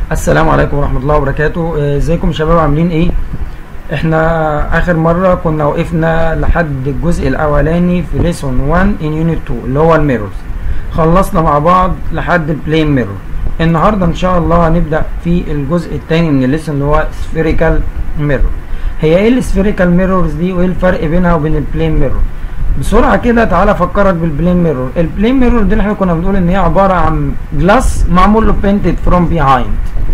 السلام عليكم ورحمة الله وبركاته آه، ازيكم يا شباب عاملين ايه احنا اخر مرة كنا وقفنا لحد الجزء الاولاني في ليسون 1 ان يونت 2 اللي هو الميرورز خلصنا مع بعض لحد البلين ميرور النهاردة ان شاء الله هنبدأ في الجزء الثاني من الليسون اللي هو سفيريكال ميرور هي ايه السفيريكال ميرورز دي وايه الفرق بينها وبين البلين ميرور بسرعه كده تعالى افكرك بالبلين ميرور البلين ميرور دي اللي احنا كنا بنقول ان هي عباره عن جلاس معمول له بينتد فروم بيهايند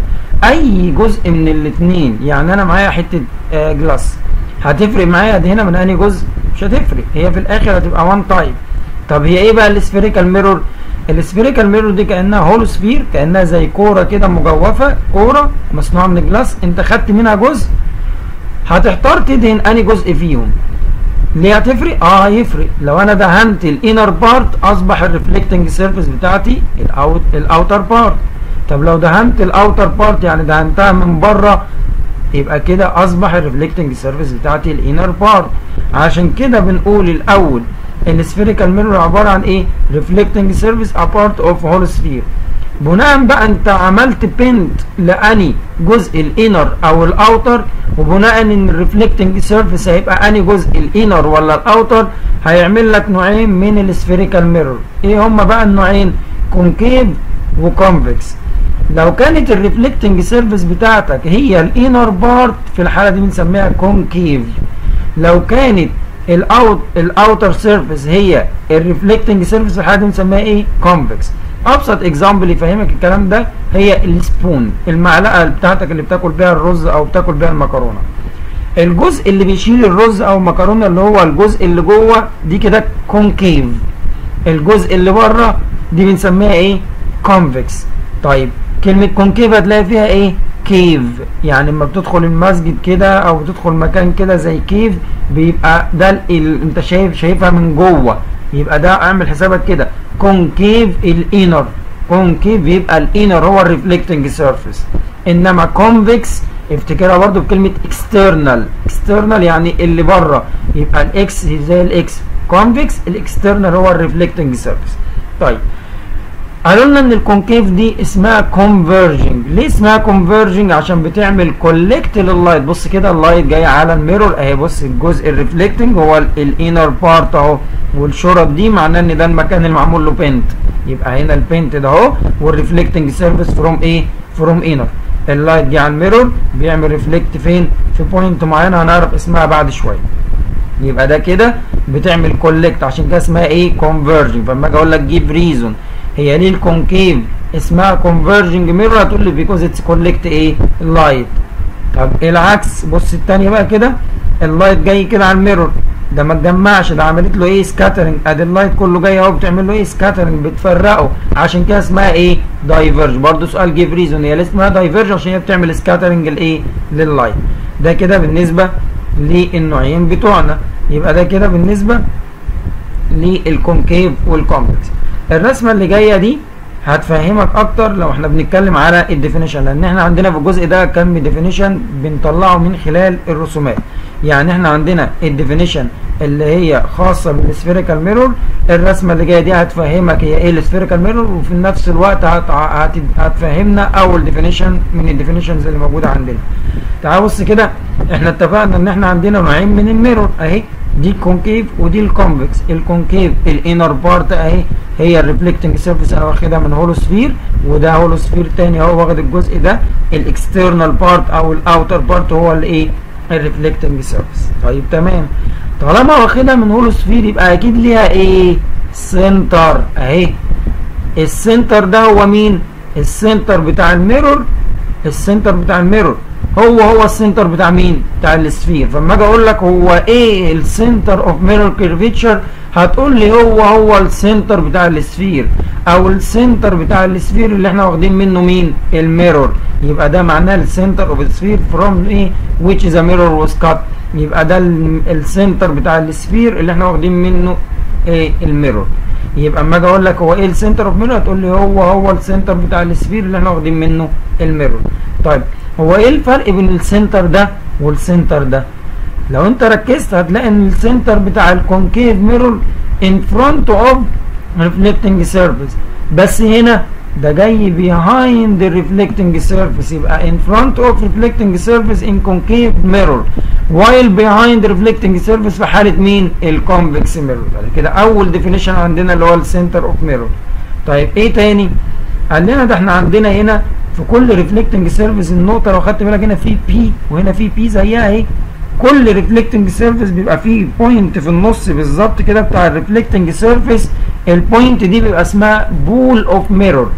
اي جزء من الاثنين يعني انا معايا حته آه جلاس هتفرق معايا دي هنا من انهي جزء مش هتفرق هي في الاخر هتبقى وان تايب طب هي ايه بقى السفيريكال ميرور السفيريكال ميرور دي كانها هولو سفير كانها زي كوره كده مجوفه كوره مصنوعه من الجلاس انت خدت منها جزء هتحتار تدهن انهي جزء فيهم ليه هتفرق؟ اه هيفرق لو انا دهنت الانر بارت اصبح الريفلكتنج سيرفيس بتاعتي الاوت الاوتر بارت طب لو دهنت الاوتر بارت يعني دهنتها من بره يبقى كده اصبح الريفلكتنج سيرفيس بتاعتي الانر بارت عشان كده بنقول الاول السفيريكال ميرور عباره عن ايه؟ ريفلكتنج سيرفيس ابارت اوف هول سفير بناء بقى انت عملت بينت لاني جزء الانر او الاوتر وبناء ان الريفلكتنج سيرفيس هيبقى اني جزء الانر ولا الاوتر هيعمل لك نوعين من السفيريكال ميرور ايه هما بقى النوعين كونكيف وكونفكس لو كانت الريفلكتنج سيرفيس بتاعتك هي الانر بارت في الحاله دي بنسميها كونكيف لو كانت الاوت الاوتر سيرفيس هي الريفلكتنج سيرفيس في الحاله دي بنسميها ايه كونفكس ابسط اكزامبل يفهمك الكلام ده هي السبون المعلقه بتاعتك اللي بتاكل بيها الرز او بتاكل بيها المكرونه الجزء اللي بيشيل الرز او المكرونه اللي هو الجزء اللي جوه دي كده كونكيف الجزء اللي بره دي بنسميها ايه كونفكس طيب كلمه كونكيف هتلاقي فيها ايه كيف يعني لما بتدخل المسجد كده او بتدخل مكان كده زي كيف بيبقى ده ال... انت شايف شايفها من جوه يبقى ده اعمل حسابك كده كونكيف الانر كونكيف يبقى الانر هو الريفلكتنج سيرفيس انما كونفكس افتكرها برضو بكلمه اكسترنال اكسترنال يعني اللي بره يبقى الاكس زي الاكس كونفكس الاكسترنال هو الريفلكتنج سيرفيس طيب قالوا لنا ان الكونكيف دي اسمها كونفرجنج ليه اسمها كونفرجنج عشان بتعمل كولكت لللايت بص كده اللايت جاي على الميرور اهي بص الجزء الريفلكتنج هو الانر بارت اهو والشرط دي معناه ان ده المكان اللي معمول له بينت يبقى هنا البينت ده اهو والريفلكتنج سيرفيس فروم ايه فروم انر اللايت جه على الميرور بيعمل ريفلكت فين في بوينت معينه هنعرف اسمها بعد شويه يبقى ده كده بتعمل كولكت عشان كده اسمها ايه كونفرجنج فلما اجي اقول لك جيب ريزون هي ليه الكونكيف اسمها كونفرجنج ميرور هتقول لي بيكوز اتس كولكت ايه اللايت طب العكس بص الثانيه بقى كده اللايت جاي كده على الميرور ده ما اتجمعش ده عملت له ايه سكاترنج ادي اللايت كله جاي اهو بتعمل له ايه سكاترنج بتفرقه عشان كده اسمها ايه دايفرج برضه سؤال جيف ريزون هي ليه اسمها دايفرج عشان هي بتعمل سكاترنج الايه لللايت ده كده بالنسبه للنوعين بتوعنا يبقى ده كده بالنسبه للكونكيف والكومبلكس الرسمه اللي جايه دي هتفهمك اكتر لو احنا بنتكلم على الديفينيشن لان احنا عندنا في الجزء ده كم ديفينيشن بنطلعه من خلال الرسومات يعني احنا عندنا الديفينيشن اللي هي خاصه بالسفيريكال ميرور الرسمه اللي جايه دي هتفهمك هي ايه السفيريكال ميرور وفي نفس الوقت هت... هت... هتفهمنا اول ديفينيشن من الديفينيشنز اللي موجوده عندنا تعال بص كده احنا اتفقنا ان احنا عندنا نوعين من الميرور اهي دي الكونكيف ودي الكونفكس الكونكيف الانر بارت اهي هي الريفلكتنج سيرفيس انا واخدها من هولو سفير وده هولو سفير تاني اهو واخد الجزء ده الاكسترنال بارت او الاوتر بارت هو الايه الريفلكتنج سيرفيس طيب تمام طالما واخدها من هولو سفير يبقى اكيد ليها ايه سنتر اهي السنتر ده هو مين السنتر بتاع الميرور السنتر بتاع الميرور هو هو السنتر بتاع مين بتاع السفير فلما اجي اقول لك هو ايه السنتر اوف ميرور كيرفيتشر هتقول لي هو هو السنتر بتاع السفير او السنتر بتاع السفير اللي احنا واخدين منه مين الميرور يبقى ده معناه السنتر اوف السفير فروم ايه which is a mirror was cut يبقى ده السنتر بتاع السفير اللي احنا واخدين منه ايه الميرور يبقى اما اجي اقول لك هو ايه السنتر اوف ميرور هتقول لي هو هو السنتر بتاع السفير اللي احنا واخدين منه الميرور طيب هو ايه الفرق بين السنتر ده والسنتر ده لو انت ركزت هتلاقي ان السنتر بتاع الكونكيف ميرور ان فرونت اوف ريفلكتنج سيرفيس بس هنا ده جاي behind the reflecting surface يبقى in front of reflecting surface in concave mirror while behind reflecting surface في حالة مين؟ الكونفكس mirror بعد كده أول definition عندنا اللي هو السنتر اوف mirror طيب إيه تاني؟ قال لنا ده احنا عندنا هنا في كل ريفلكتنج سيرفيس النقطة لو خدت بالك هنا في بي وهنا في بي زيها اهي كل ريفلكتنج سيرفيس بيبقى فيه بوينت في النص بالظبط كده بتاع الريفلكتنج سيرفيس البوينت دي بيبقى اسمها بول اوف ميرور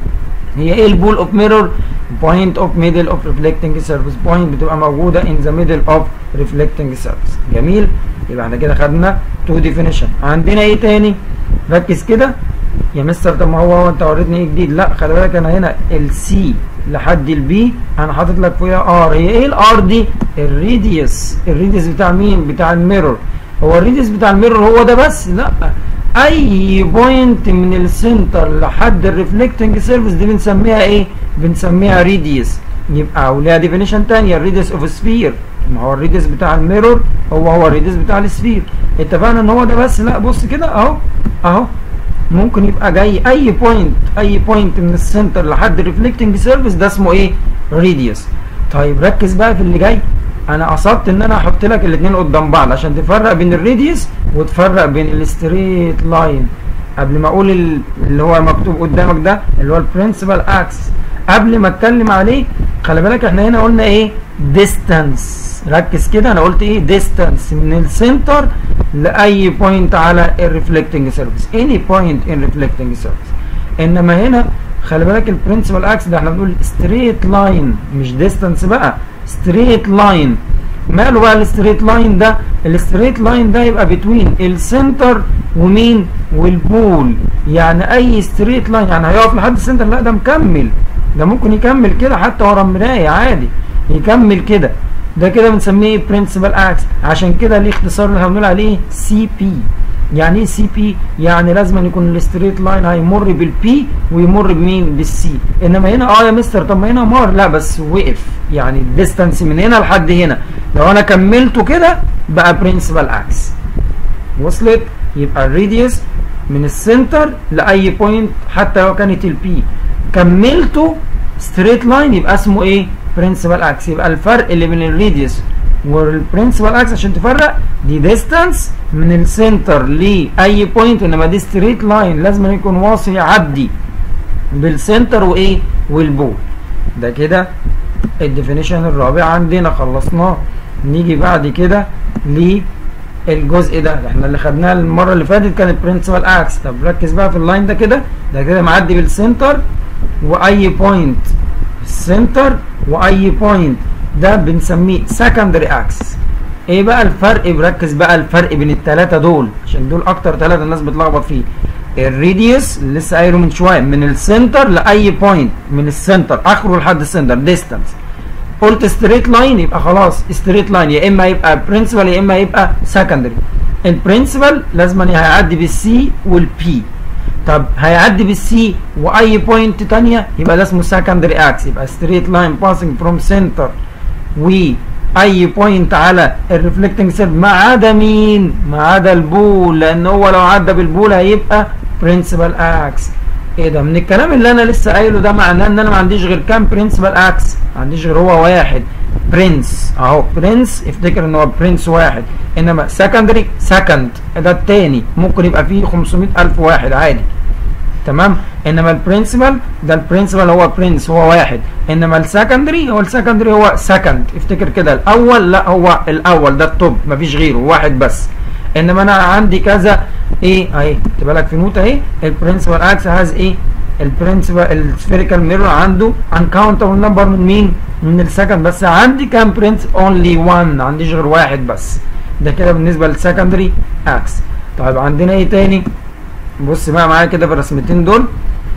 هي ايه البول اوف ميرور بوينت اوف ميدل اوف ريفلكتنج سيرفيس بوينت بتبقى موجوده ان ذا ميدل اوف ريفلكتنج سيرفيس جميل يبقى احنا كده خدنا تو ديفينيشن عندنا ايه تاني ركز كده يا مستر طب ما هو هو انت وريتني ايه جديد لا خلي بالك انا هنا السي لحد البي انا حاطط لك فيها ار هي ايه الار دي الريديوس الريديوس بتاع مين بتاع الميرور هو الريديوس بتاع الميرور هو ده بس لا اي بوينت من السنتر لحد الريفلكتنج سيرفيس دي بنسميها ايه بنسميها ريديوس يبقى وليها ديفينيشن ثانيه الريديوس اوف سفير ما هو الريديوس بتاع الميرور هو هو الريديوس بتاع السفير اتفقنا ان هو ده بس لا بص كده اهو اهو ممكن يبقى جاي اي بوينت اي بوينت من السنتر لحد الريفلكتنج سيرفيس ده اسمه ايه ريديوس طيب ركز بقى في اللي جاي انا قصدت ان انا احط لك الاثنين قدام بعض عشان تفرق بين الريديوس وتفرق بين الستريت لاين قبل ما اقول اللي هو مكتوب قدامك ده اللي هو البرنسبل اكس قبل ما اتكلم عليه خلي بالك احنا هنا قلنا ايه ديستانس ركز كده انا قلت ايه ديستانس من السنتر لاي بوينت على الريفلكتنج سيرفيس اني بوينت ان ريفلكتنج سيرفيس انما هنا خلي بالك البرنسبل اكس ده احنا بنقول ستريت لاين مش ديستانس بقى ستريت لاين ماله بقى الستريت لاين ده الستريت لاين ده يبقى بتوين السنتر ومين والبول يعني اي ستريت لاين يعني هيقف لحد السنتر لا ده مكمل ده ممكن يكمل كده حتى ورا المرايه عادي يكمل كده ده كده بنسميه برنسبل اكس عشان كده ليه اختصار اللي هنقول عليه سي بي يعني ايه سي بي يعني لازم يكون الستريت لاين هيمر بالبي ويمر بمين بالسي انما هنا اه يا مستر طب ما هنا مار لا بس وقف يعني الديستانس من هنا لحد هنا لو انا كملته كده بقى برنسبل اكس وصلت يبقى الريديوس من السنتر لاي بوينت حتى لو كانت البي كملته ستريت لاين يبقى اسمه ايه برنسبل اكس يبقى الفرق اللي بين الريديوس والبرنسبل اكس عشان تفرق دي ديستانس من السنتر لاي بوينت انما دي ستريت لاين لازم يكون واصل يعدي بالسنتر وايه والبول ده كده الديفينيشن الرابع عندنا خلصناه نيجي بعد كده للجزء ده احنا اللي خدناه المره اللي فاتت كانت برنسبل اكس طب ركز بقى في اللاين ده كده ده كده معدي بالسنتر واي بوينت السنتر واي بوينت ده بنسميه سكندري اكس ايه بقى الفرق بركز بقى الفرق بين الثلاثه دول عشان دول اكتر ثلاثه الناس بتلخبط فيه الريديوس اللي لسه قايله من شويه من السنتر لاي بوينت من السنتر اخره لحد السنتر ديستانس قلت ستريت لاين يبقى خلاص ستريت لاين يا اما يبقى برنسبل يا اما يبقى سكندري البرنسبل لازم هيعدي بالسي والبي طب هيعدي بالسي واي بوينت تانية يبقى ده اسمه سكندري اكس يبقى ستريت لاين باسنج فروم سنتر واي بوينت على الريفلكتنج سيرف ما عدا مين ما عدا البول لان هو لو عدى بالبول هيبقى برنسبل اكس ايه ده من الكلام اللي انا لسه قايله ده معناه ان انا ما عنديش غير كام برنسبل اكس ما عنديش غير هو واحد برنس اهو برنس افتكر ان هو برنس واحد انما سكندري سكند ده التاني ممكن يبقى فيه 500 الف واحد عادي تمام انما البرنسبل ده البرنسبل هو برنس هو واحد انما السكندري هو السكندري هو سكند افتكر كده الاول لا هو الاول ده التوب مفيش غيره واحد بس انما انا عندي كذا ايه اهي خد بالك في نوت اهي البرنسبل اكس هاز ايه البرنسبل السفيريكال ميرور عنده انكاونتبل نمبر من مين من السكند بس عندي كام برنس اونلي 1 ما عنديش غير واحد بس ده كده بالنسبه للسكندري اكس طيب عندنا ايه تاني بص بقى معايا كده في الرسمتين دول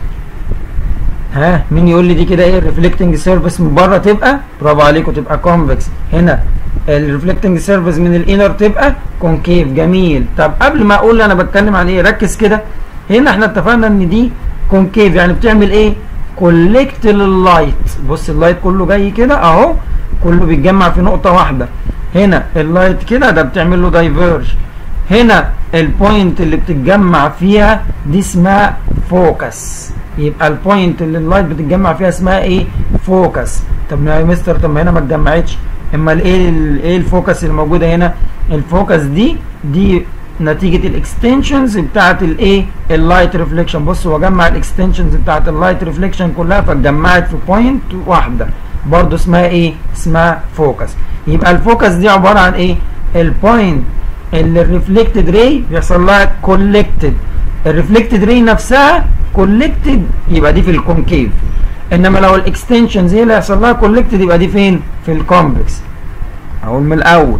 ها مين يقول لي دي كده ايه الريفلكتنج سيرفيس من بره تبقى برافو عليكم تبقى كونفكس هنا الريفلكتنج سيرفيس من الانر تبقى كونكيف جميل طب قبل ما اقول انا بتكلم عن ايه ركز كده هنا احنا اتفقنا ان دي كونكيف يعني بتعمل ايه كولكت لللايت بص اللايت كله جاي كده اهو كله بيتجمع في نقطه واحده هنا اللايت كده ده بتعمل له دايفيرج هنا البوينت اللي بتتجمع فيها دي اسمها فوكس يبقى البوينت اللي اللايت بتتجمع فيها اسمها ايه فوكس طب يا مستر طب ما هنا ما اتجمعتش امال ايه ال- ايه الفوكس اللي موجوده هنا الفوكس دي دي نتيجه الاكستنشنز بتاعه الايه اللايت ريفليكشن بص هو جمع الاكستنشنز بتاعه اللايت ريفليكشن كلها فاتجمعت في بوينت واحده برضه اسمها ايه اسمها فوكس يبقى الفوكس دي عباره عن ايه البوينت اللي الريفلكتد راي بيحصل لها كولكتد الريفلكتد راي نفسها كولكتد يبقى دي في الكونكيف انما لو الاكستنشنز هي اللي هيحصل لها كولكتد يبقى دي فين في الكونفكس اقول من الاول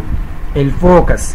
الفوكس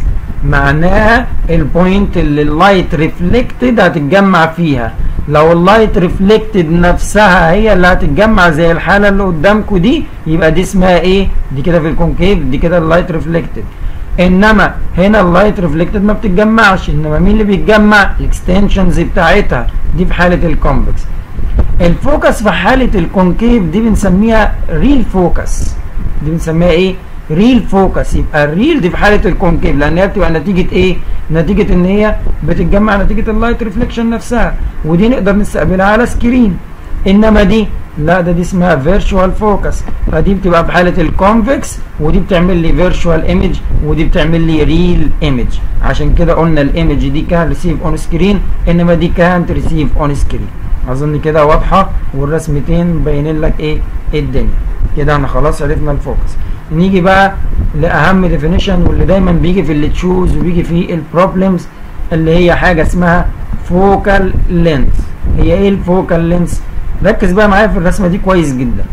معناها البوينت اللي اللايت ريفلكتد هتتجمع فيها لو اللايت ريفلكتد نفسها هي اللي هتتجمع زي الحاله اللي قدامكم دي يبقى دي اسمها ايه دي كده في الكونكيف دي كده اللايت ريفلكتد انما هنا اللايت ريفلكتد ما بتتجمعش انما مين اللي بيتجمع الاكستنشنز بتاعتها دي في حاله الكونفكس الفوكس في حاله الكونكيف دي بنسميها ريل فوكس دي بنسميها ايه ريل فوكس يبقى الريل دي في حاله الكونكيف لان هي بتبقى نتيجه ايه نتيجه ان هي بتتجمع نتيجه اللايت ريفليكشن نفسها ودي نقدر نستقبلها على سكرين انما دي لا ده دي اسمها فيرتشوال فوكس فدي بتبقى في حاله الكونفكس ودي بتعمل لي فيرتشوال ايمج ودي بتعمل لي ريل ايمج عشان كده قلنا الايمج دي كان ريسيف اون سكرين انما دي كانت ريسيف اون سكرين اظن كده واضحه والرسمتين مبينين لك ايه الدنيا كده احنا خلاص عرفنا الفوكس نيجي بقى لاهم ديفينيشن واللي دايما بيجي في اللي تشوز وبيجي في البروبلمز اللي هي حاجه اسمها فوكال لينث هي ايه الفوكال لينث ركز بقى معايا في الرسمه دي كويس جدا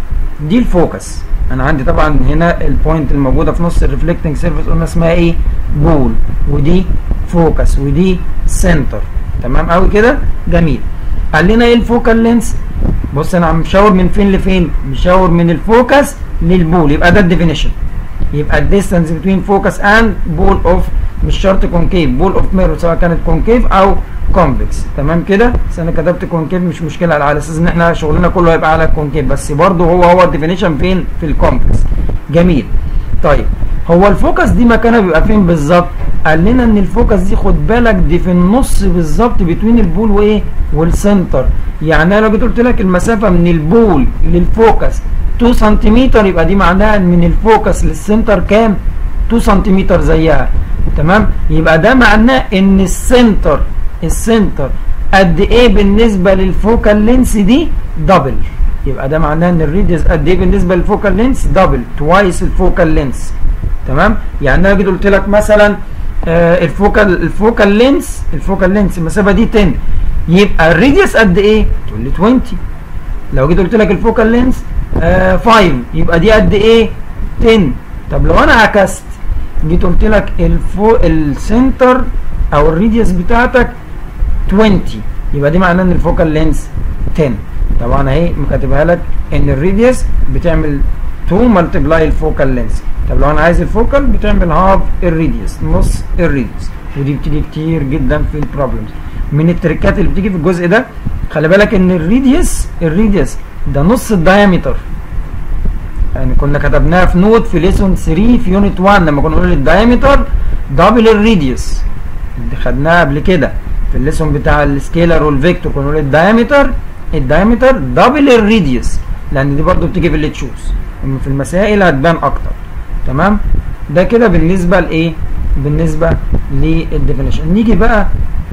دي الفوكس انا عندي طبعا هنا البوينت الموجوده في نص الريفلكتنج سيرفيس قلنا اسمها ايه بول ودي فوكس ودي سنتر تمام قوي كده جميل قال لنا ايه الفوكال لينس بص انا عم مشاور من فين لفين مشاور من الفوكس للبول يبقى ده الديفينيشن يبقى الديستانس بتوين فوكس اند بول اوف مش شرط كونكيف بول اوف ميرور سواء كانت كونكيف او كونفكس تمام كده بس انا كتبت كونكيف مش مشكله على اساس ان احنا شغلنا كله هيبقى على كونكيف بس برضه هو هو الديفينيشن فين في الكونفكس جميل طيب هو الفوكس دي مكانها بيبقى فين بالظبط قال لنا ان الفوكس دي خد بالك دي في النص بالظبط بين البول وايه والسنتر يعني انا لو جيت قلت لك المسافه من البول للفوكس 2 سنتيمتر يبقى دي معناها من الفوكس للسنتر كام 2 سنتيمتر زيها تمام يبقى ده معناه ان السنتر السنتر قد ايه بالنسبه للفوكال لينس دي دبل يبقى ده معناه ان الريديوس قد ايه بالنسبه للفوكال لينس دبل توايس الفوكال لينس تمام يعني انا جيت قلت لك مثلا آه الفوكال الفوكال لينس الفوكال لينس المسافه دي 10 يبقى الريديوس قد ايه تقول لي 20 لو جيت قلت لك الفوكال لينس آه 5 يبقى دي قد ايه 10 طب لو انا عكست جيت قلت لك الفو السنتر او الريديوس بتاعتك 20 يبقى دي معناه ان الفوكال لينس 10 طبعا اهي مكاتبها لك ان الريديوس بتعمل 2 ملتبلاي الفوكال لينس طب لو انا عايز الفوكال بتعمل هاف الريديوس نص الريديوس ودي بتيجي كتير جدا في البروبلمز من التريكات اللي بتيجي في الجزء ده خلي بالك ان الريديوس الريديوس ده نص الدايمتر يعني كنا كتبناها في نوت في ليسون 3 في يونت 1 لما كنا بنقول الدايمتر دبل الريديوس اللي خدناها قبل كده في الليسون بتاع السكيلر والفيكتور كنا بنقول الدايمتر الدايمتر دبل الريديوس لان دي برضو بتيجي في اللي تشوز اما في المسائل هتبان اكتر تمام ده كده بالنسبه لايه بالنسبه للديفينيشن نيجي بقى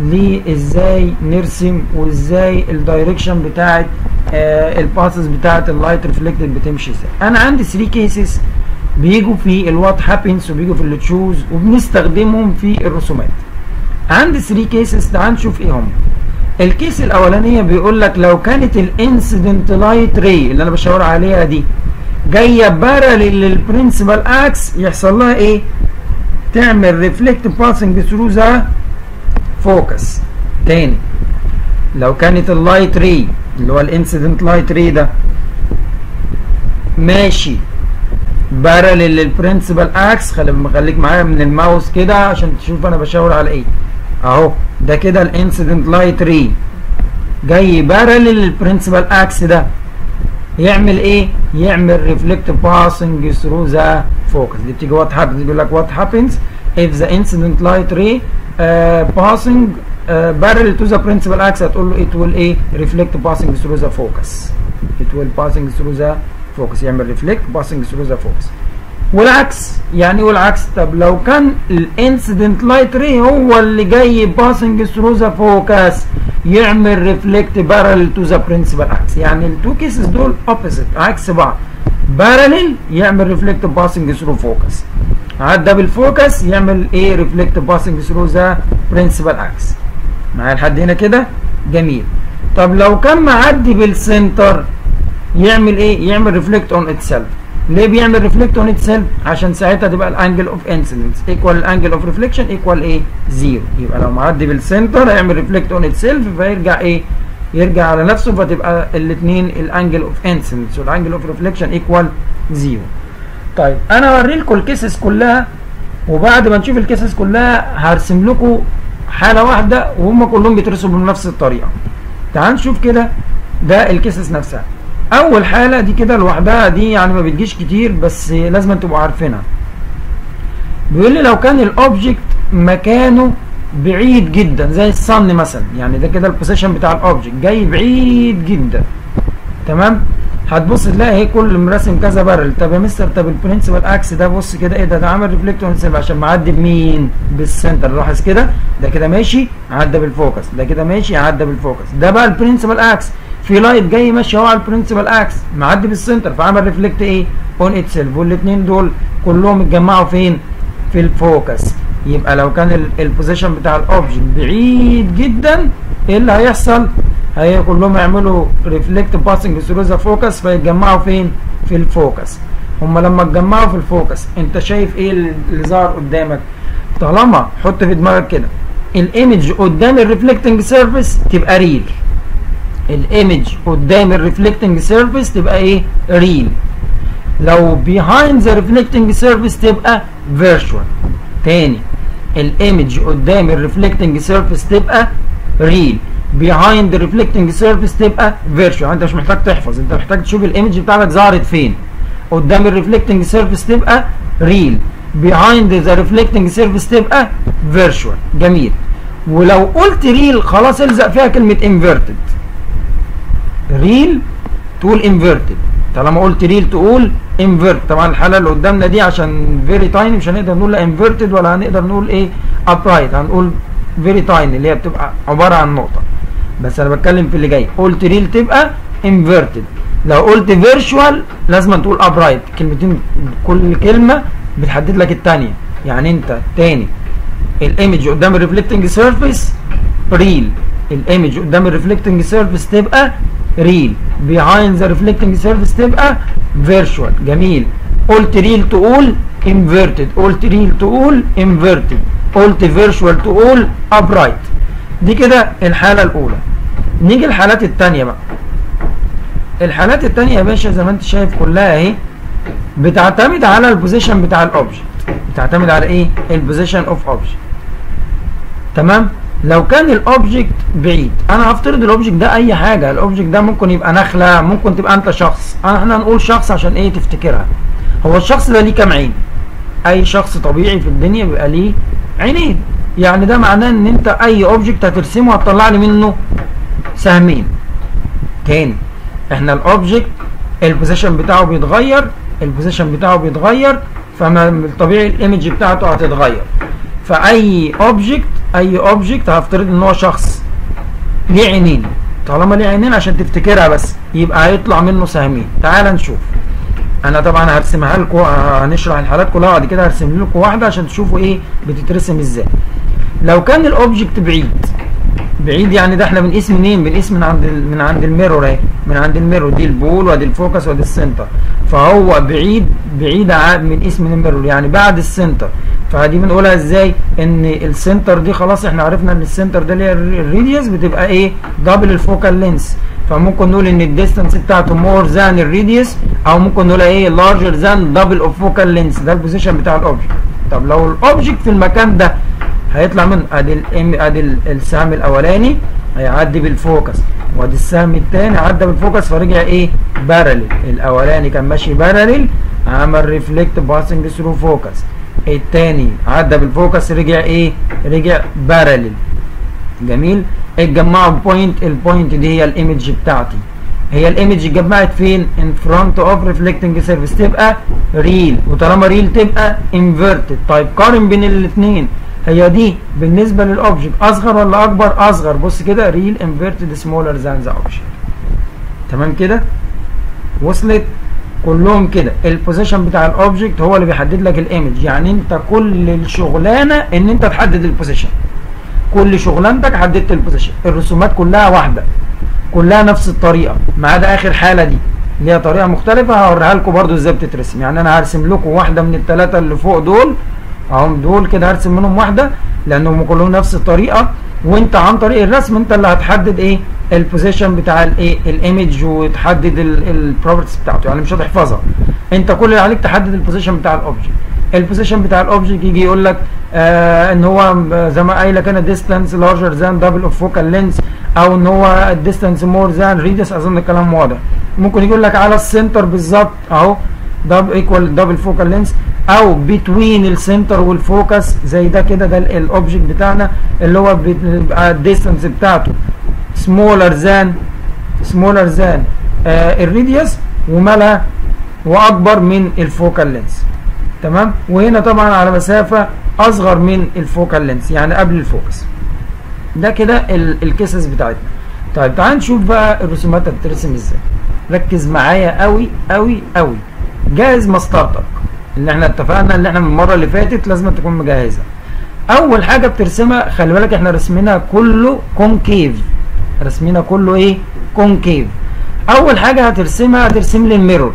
لازاي نرسم وازاي الدايركشن بتاعت آه الباسز بتاعت اللايت ريفلكتد بتمشي ازاي انا عندي 3 كيسز بيجوا في الوات هابنز وبيجوا في التشوز وبنستخدمهم في الرسومات عندي 3 كيسز تعال نشوف ايه هم الكيس الاولانيه بيقول لك لو كانت الانسيدنت لايت ري اللي انا بشاور عليها دي جايه باراليل للبرنسبال اكس يحصل لها ايه تعمل ريفلكت باسنج ثرو ذا فوكس تاني لو كانت اللايت ري اللي هو الانسيدنت لايت ري ده ماشي باراليل للبرنسبال اكس خلي خليك معايا من الماوس كده عشان تشوف انا بشاور على ايه اهو ده كده الانسيدنت لايت ري جاي باراليل للبرنسبال اكس ده يعمل ايه يعمل ريفلكت باسنج ثرو ذا فوكس دي بتيجي وات هابنز بيقول لك وات هابنز if the incident light ray uh, passing بارل تو ذا برنسبل اكس هتقول له it will ايه reflect passing through the focus it will passing through the focus يعمل reflect passing through the focus والعكس يعني والعكس طب لو كان الانسيدنت لايت ري هو اللي جاي باسنج ثرو ذا فوكس يعمل ريفلكت بارل تو ذا برنسبل اكس يعني التو كيسز دول اوبوزيت عكس بعض بارلل يعمل ريفلكت باسنج ثرو فوكس عدى بالفوكس يعمل ايه ريفلكت باسنج ثرو ذا برنسبل اكس معايا لحد هنا كده جميل طب لو كان معدي بالسنتر يعمل ايه يعمل ريفلكت اون اتسيلف ليه بيعمل ريفلكت اون اتسيلف عشان ساعتها تبقى الانجل اوف انسيدنس ايكوال الانجل اوف ريفليكشن ايكوال ايه زيرو يبقى لو معدي بالسنتر هيعمل ريفلكت اون اتسيلف فيرجع ايه يرجع على نفسه فتبقى الاثنين الانجل اوف انسيدنس والانجل اوف ريفليكشن ايكوال زيرو طيب انا هوري لكم الكيسز كلها وبعد ما نشوف الكيسز كلها هرسم لكم حاله واحده وهم كلهم بيترسموا بنفس الطريقه تعال نشوف كده ده الكيسز نفسها اول حاله دي كده لوحدها دي يعني ما بتجيش كتير بس لازم تبقوا عارفينها بيقول لي لو كان الاوبجكت مكانه بعيد جدا زي الصن مثلا يعني ده كده البوزيشن بتاع الاوبجكت جاي بعيد جدا تمام هتبص تلاقي اهي كل مرسم كذا بارل طب يا مستر طب البرنسبل اكس ده بص كده ايه ده ده عامل ريفلكت اون عشان معدي بمين بالسنتر لاحظ كده ده كده ماشي عدى بالفوكس ده كده ماشي عدى بالفوكس ده بقى البرنسبل اكس في لايت جاي ماشي اهو على البرنسبل اكس معدي بالسنتر فعمل ريفلكت ايه اون اتسيلف والاثنين دول كلهم اتجمعوا فين في الفوكس يبقى لو كان البوزيشن بتاع الاوبجكت بعيد جدا ايه اللي هيحصل هي كلهم يعملوا ريفلكت باسنج ثرو ذا فوكس فيتجمعوا فين في الفوكس هم لما اتجمعوا في الفوكس انت شايف ايه اللي ظهر قدامك طالما حط في دماغك كده الايمج قدام الريفلكتنج سيرفيس تبقى ريل الايمج قدام الريفلكتنج سيرفيس تبقى ايه ريل لو behind the reflecting surface تبقى virtual تاني الايمج قدام الريفلكتنج سيرفيس تبقى ريل behind the reflecting surface تبقى virtual انت مش محتاج تحفظ انت محتاج تشوف الايمج بتاعتك ظهرت فين قدام الريفلكتنج سيرفيس تبقى ريل behind the reflecting surface تبقى virtual جميل ولو قلت ريل خلاص الزق فيها كلمه inverted ريل تقول انفيرتد طالما قلت ريل تقول انفيرت طبعا الحاله اللي قدامنا دي عشان فيري تايني مش هنقدر نقول انفيرتد ولا هنقدر نقول ايه ابرايت هنقول فيري تايني اللي هي بتبقى عباره عن نقطه بس انا بتكلم في اللي جاي قلت ريل تبقى انفيرتد لو قلت فيرشوال لازم تقول ابرايت كلمتين كل كلمه بتحدد لك الثانيه يعني انت تاني الايمج قدام الريفلكتنج سيرفيس ريل الايمج قدام الريفلكتنج سيرفيس تبقى ريل behind the reflecting surface تبقى virtual جميل قلت ريل تقول inverted قلت ريل تقول inverted قلت virtual تقول upright دي كده الحالة الأولى نيجي الحالات التانية بقى الحالات التانية يا باشا زي ما انت شايف كلها اهي بتعتمد على البوزيشن بتاع الاوبجكت بتعتمد على ايه البوزيشن اوف اوبجكت تمام لو كان الاوبجكت بعيد انا هفترض الاوبجكت ده اي حاجه الاوبجكت ده ممكن يبقى نخله ممكن تبقى انت شخص احنا هنقول شخص عشان ايه تفتكرها هو الشخص ده ليه كام عين اي شخص طبيعي في الدنيا بيبقى ليه عينين يعني ده معناه ان انت اي اوبجكت هترسمه هتطلع لي منه سهمين تاني احنا الاوبجكت البوزيشن بتاعه بيتغير البوزيشن بتاعه بيتغير فما الطبيعي الايمج بتاعته هتتغير فاي اوبجكت اي اوبجكت هفترض ان هو شخص ليه عينين طالما ليه عينين عشان تفتكرها بس يبقى هيطلع منه سهمين تعال نشوف انا طبعا هرسمها لكم هنشرح الحالات كلها بعد كده هرسم لكم واحده عشان تشوفوا ايه بتترسم ازاي لو كان الاوبجكت بعيد بعيد يعني ده احنا بنقيس منين بنقيس من عند ال... من عند الميرور اهي من عند الميرور دي البول وادي الفوكس وادي السنتر فهو بعيد بعيد بنقيس من الميرور يعني بعد السنتر فدي بنقولها ازاي ان السنتر دي خلاص احنا عرفنا ان السنتر ده اللي هي الريديوس بتبقى ايه دبل الفوكال لينس فممكن نقول ان الديستانس بتاعته مور ذان الريديوس او ممكن نقول ايه لارجر ذان دبل اوف فوكال لينس ده البوزيشن بتاع الاوبجكت طب لو الاوبجكت في المكان ده هيطلع من ادي الام ادي السهم الاولاني هيعدي بالفوكس وادي السهم الثاني عدى بالفوكس فرجع ايه بارلل الاولاني كان ماشي بارلل عمل ريفلكت باسنج ثرو فوكس الثاني عدى بالفوكس رجع ايه رجع بارلل جميل اتجمعوا بوينت البوينت دي هي الايمج بتاعتي هي الايمج اتجمعت فين ان فرونت اوف ريفلكتنج سيرفيس تبقى ريل وطالما ريل تبقى انفيرتد طيب قارن بين الاثنين هي دي بالنسبه للاوبجكت اصغر ولا اكبر اصغر بص كده ريل انفيرتد سمولر ذان ذا اوبجكت تمام كده وصلت كلهم كده البوزيشن بتاع الاوبجكت هو اللي بيحدد لك الايمج يعني انت كل الشغلانه ان انت تحدد البوزيشن كل شغلانتك حددت البوزيشن الرسومات كلها واحده كلها نفس الطريقه ما عدا اخر حاله دي ليها طريقه مختلفه هوريها لكم برده ازاي بتترسم يعني انا هرسم لكم واحده من الثلاثه اللي فوق دول اهم دول كده هرسم منهم واحده لانهم كلهم نفس الطريقه وانت عن طريق الرسم انت اللي هتحدد ايه البوزيشن بتاع الايه الايمج وتحدد البروبرتيز بتاعته يعني مش هتحفظها انت كل اللي عليك تحدد البوزيشن بتاع الاوبجكت البوزيشن بتاع الاوبجكت يجي يقول لك آه ان هو زي ما قايله كان ديستانس لارجر ذان دبل اوف فوكال لينس او ان هو ديستانس مور ذان ريدس اظن الكلام واضح ممكن يقول لك على السنتر بالظبط اهو دبل ايكوال دبل فوكال لينس او بتوين السنتر والفوكس زي ده كده ده الاوبجكت بتاعنا اللي هو بيبقى الديستانس بتاعته سمولر ذان سمولر ذان الريديوس ومالها واكبر من الفوكال لينس تمام وهنا طبعا على مسافه اصغر من الفوكال لينس يعني قبل الفوكس ده كده الكيسز بتاعتنا طيب تعال نشوف بقى الرسومات هتترسم ازاي ركز معايا قوي قوي قوي جاهز مسطرتك اللي احنا اتفقنا اللي احنا من المره اللي فاتت لازم تكون مجهزه اول حاجه بترسمها خلي بالك احنا رسمينها كله كونكيف رسمينها كله ايه كونكيف اول حاجه هترسمها هترسم لي الميرور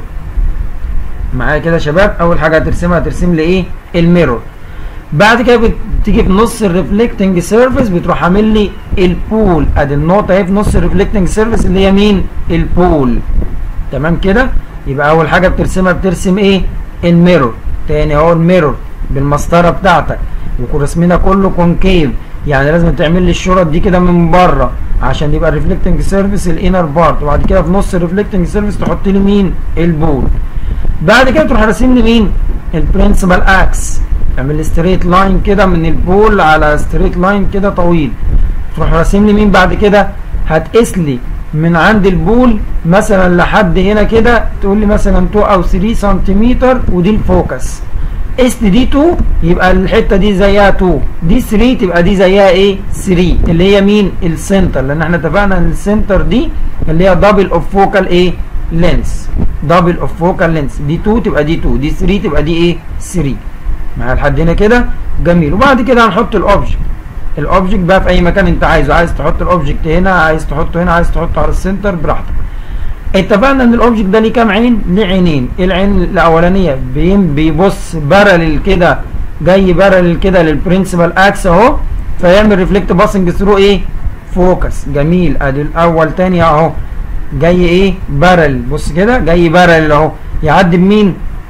معايا كده يا شباب اول حاجه هترسمها هترسم لي ايه الميرور بعد كده بتيجي في نص الريفلكتنج سيرفيس بتروح عامل لي البول ادي النقطه اهي في نص الريفلكتنج سيرفيس اللي هي مين البول تمام كده يبقى اول حاجه بترسمها بترسم ايه الميرور تاني اهو الميرور بالمسطره بتاعتك ويكون رسمنا كله كونكيف يعني لازم تعمل لي الشرط دي كده من بره عشان يبقى الريفلكتنج سيرفيس الانر بارت وبعد كده في نص الريفلكتنج سيرفيس تحط لي مين البول بعد كده تروح راسم لي مين البرنسبل اكس اعمل لي ستريت لاين كده من البول على ستريت لاين كده طويل تروح راسم لي مين بعد كده هتقيس لي من عند البول مثلا لحد هنا كده تقول لي مثلا 2 او 3 سنتيمتر ودي الفوكس قست دي 2 يبقى الحته دي زيها 2 دي 3 تبقى دي زيها ايه 3 اللي هي مين السنتر لان احنا اتفقنا ان السنتر دي اللي هي دبل اوف فوكال ايه لينس دبل اوف فوكال لينس دي 2 تبقى دي 2 دي 3 تبقى دي ايه 3 معايا لحد هنا كده جميل وبعد كده هنحط الاوبجكت الاوبجكت بقى في اي مكان انت عايزه عايز تحط الاوبجكت هنا عايز تحطه هنا عايز تحطه على السنتر براحتك اتفقنا ان الاوبجكت ده ليه كام عين ليه عينين العين الاولانيه بيبص بارلل كده جاي بارلل كده للبرنسبل اكس اهو فيعمل ريفلكت باسنج ثرو ايه فوكس جميل ادي الاول تاني اهو جاي ايه بارل بص كده جاي بارل اهو يعدي بمين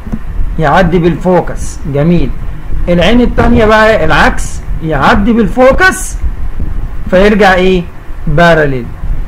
يعدي بالفوكس جميل العين التانية بقى العكس يعدي بالفوكس فيرجع ايه بارلل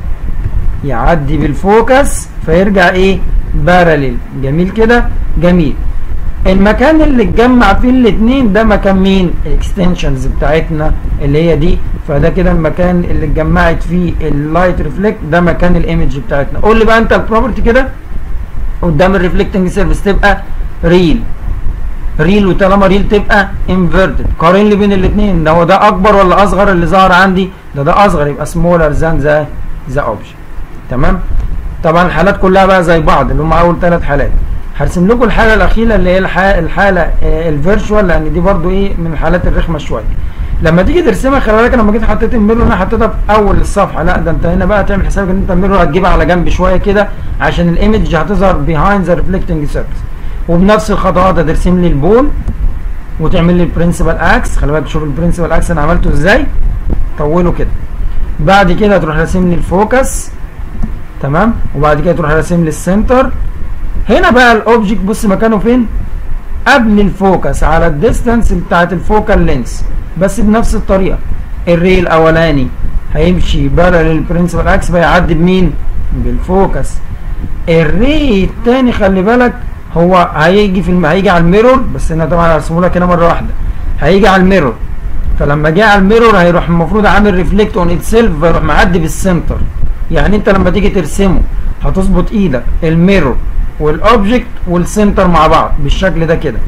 يعدي بالفوكس فيرجع ايه بارلل جميل كده جميل المكان اللي اتجمع فيه الاثنين ده مكان مين الاكستنشنز بتاعتنا اللي هي دي فده كده المكان اللي اتجمعت فيه اللايت ريفلكت ده مكان الايمج بتاعتنا قول لي بقى انت البروبرتي كده قدام الريفلكتنج سيرفيس تبقى ريل ريل وطالما ريل تبقى انفيرتد قارن لي بين الاثنين ده هو ده اكبر ولا اصغر اللي ظهر عندي ده ده اصغر يبقى سمولر ذان ذا ذا اوبجكت تمام طبعا الحالات كلها بقى زي بعض اللي هم اول ثلاث حالات هرسم لكم الحاله الاخيره اللي هي الحاله الفيرشوال لان دي برضو ايه من الحالات الرخمه شويه لما تيجي ترسمها خلي بالك لما جيت حطيت الميرور انا حطيتها في اول الصفحه لا ده انت هنا بقى تعمل حسابك ان انت الميرور هتجيبها على جنب شويه كده عشان الايمج هتظهر بيهايند ذا ريفلكتنج سيرفيس وبنفس الخطوات هترسم لي البول وتعمل لي البرنسبل اكس خلي بالك شوف البرنسبل اكس انا عملته ازاي طوله كده بعد كده تروح راسم لي الفوكس تمام وبعد كده تروح راسم لي السنتر هنا بقى الاوبجكت بص مكانه فين قبل الفوكس على الديستانس بتاعت الفوكال لينس بس بنفس الطريقه الري الاولاني هيمشي بارل البرنسبل اكس فيعدي بمين بالفوكس الري التاني خلي بالك هو هيجي في الم... هيجي على الميرور بس انا طبعا هرسمه لك هنا مره واحده هيجي على الميرور فلما جه على الميرور هيروح المفروض عامل ريفلكت اون اتسيلف فيروح معدي بالسنتر يعني انت لما تيجي ترسمه هتظبط ايدك الميرور والاوبجكت والسنتر مع بعض بالشكل ده كده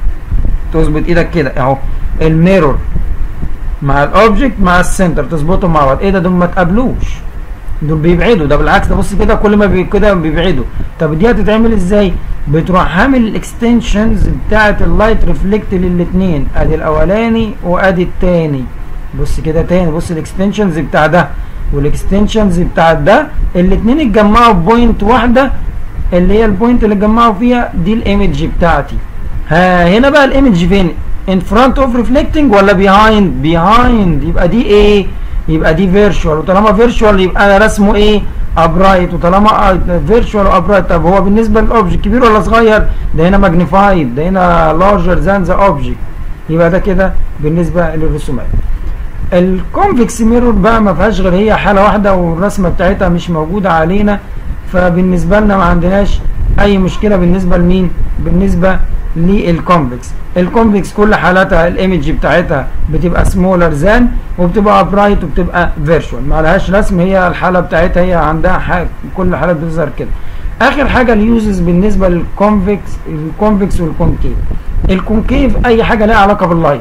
تظبط ايدك كده اهو الميرور مع الاوبجكت مع السنتر تظبطهم مع بعض ايه ده دول ما تقابلوش دول بيبعدوا ده بالعكس ده بص كده كل ما بي كده بيبعدوا طب دي هتتعمل ازاي بتروح عامل الاكستنشنز بتاعه اللايت ريفلكت للاثنين ادي الاولاني وادي الثاني بص كده تاني بص الاكستنشنز بتاع ده والاكستنشنز بتاع ده الاثنين اتجمعوا بوينت واحده اللي هي البوينت اللي اتجمعوا فيها دي الايمج بتاعتي ها هنا بقى الايمج فين in front of reflecting ولا behind behind يبقى دي ايه يبقى دي فيرتشوال وطالما فيرتشوال يبقى انا رسمه ايه ابرايت وطالما فيرتشوال وابرايت طب هو بالنسبه للاوبجكت كبير ولا صغير ده هنا ماجنيفايد ده هنا لارجر ذان ذا اوبجكت يبقى ده كده بالنسبه للرسومات الكونفكس ميرور بقى ما فيهاش غير هي حاله واحده والرسمه بتاعتها مش موجوده علينا فبالنسبه لنا ما عندناش اي مشكله بالنسبه لمين بالنسبه للكونفكس الكونفكس كل حالاتها الايمج بتاعتها بتبقى سمولر ذان وبتبقى ابرايت وبتبقى فيرشوال ما لهاش رسم هي الحاله بتاعتها هي عندها حاجة كل حالات بتظهر كده اخر حاجه اليوزز بالنسبه للكونفكس الكونفكس والكونكيف الكونكيف اي حاجه لها علاقه باللايت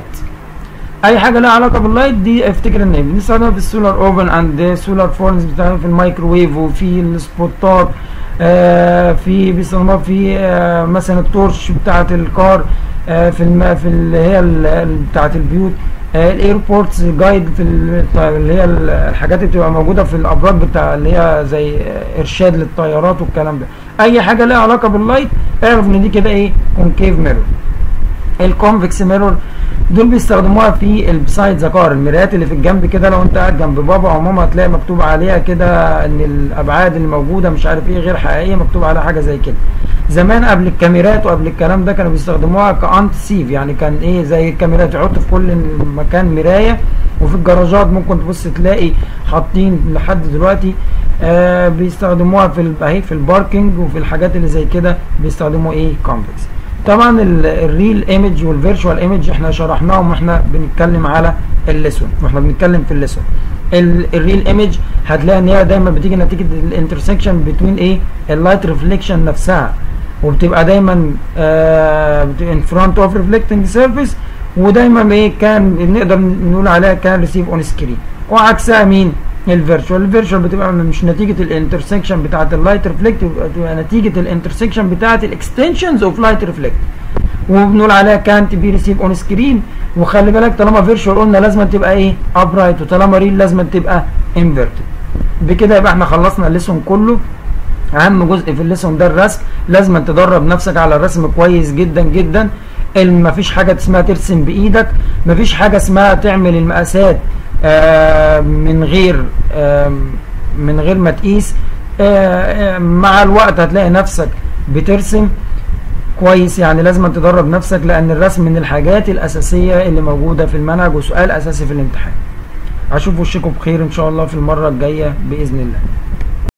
اي حاجه لها علاقه باللايت دي افتكر ان بنستخدمها في السولار اوفن اند سولار فورنز بتاعها في الميكروويف وفي السبوتات آه في بيستخدموها في آه مثلا التورش بتاعه الكار آه في الم في اللي هي بتاعه البيوت آه الايربورتس جايد في اللي هي الحاجات اللي بتبقى موجوده في الابراج بتاع اللي هي زي ارشاد للطيارات والكلام ده اي حاجه لها علاقه باللايت اعرف ان دي كده ايه كونكيف ميرور الكونفكس ميرور دول بيستخدموها في البسايد ذا كار المرايات اللي في الجنب كده لو انت قاعد جنب بابا او ماما هتلاقي مكتوب عليها كده ان الابعاد اللي موجوده مش عارف ايه غير حقيقيه مكتوب عليها حاجه زي كده زمان قبل الكاميرات وقبل الكلام ده كانوا بيستخدموها كانت سيف يعني كان ايه زي الكاميرات يحطوا في كل مكان مرايه وفي الجراجات ممكن تبص تلاقي حاطين لحد دلوقتي آه بيستخدموها في اهي في الباركينج وفي الحاجات اللي زي كده بيستخدموا ايه كونفكس طبعا الريل ايمج والفيرتشوال ايمج احنا شرحناهم واحنا بنتكلم على الليسون واحنا بنتكلم في الليسون الريل ايمج هتلاقي ان هي دايما بتيجي نتيجه الانترسكشن بين ايه اللايت ريفليكشن نفسها وبتبقى دايما ان فرونت اوف ريفلكتنج سيرفيس ودايما ايه كان نقدر نقول عليها كان ريسيف اون سكرين وعكسها مين الفيرتشوال الفيرتشوال بتبقى مش نتيجه الانترسكشن بتاعه اللايت ريفلكت بتبقى نتيجه الانترسكشن بتاعه الاكستنشنز اوف لايت ريفلكت وبنقول عليها كانت بي ريسيف اون سكرين وخلي بالك طالما فيرتشوال قلنا لازم تبقى ايه ابرايت وطالما ريل لازم تبقى انفيرتد بكده يبقى احنا خلصنا الليسون كله اهم جزء في الليسون ده الرسم لازم تدرب نفسك على الرسم كويس جدا جدا مفيش حاجه اسمها ترسم بايدك مفيش حاجه اسمها تعمل المقاسات آه من غير آه من غير ما تقيس آه مع الوقت هتلاقي نفسك بترسم كويس يعني لازم تدرب نفسك لان الرسم من الحاجات الاساسيه اللي موجوده في المنهج وسؤال اساسي في الامتحان اشوف وشكم بخير ان شاء الله في المره الجايه باذن الله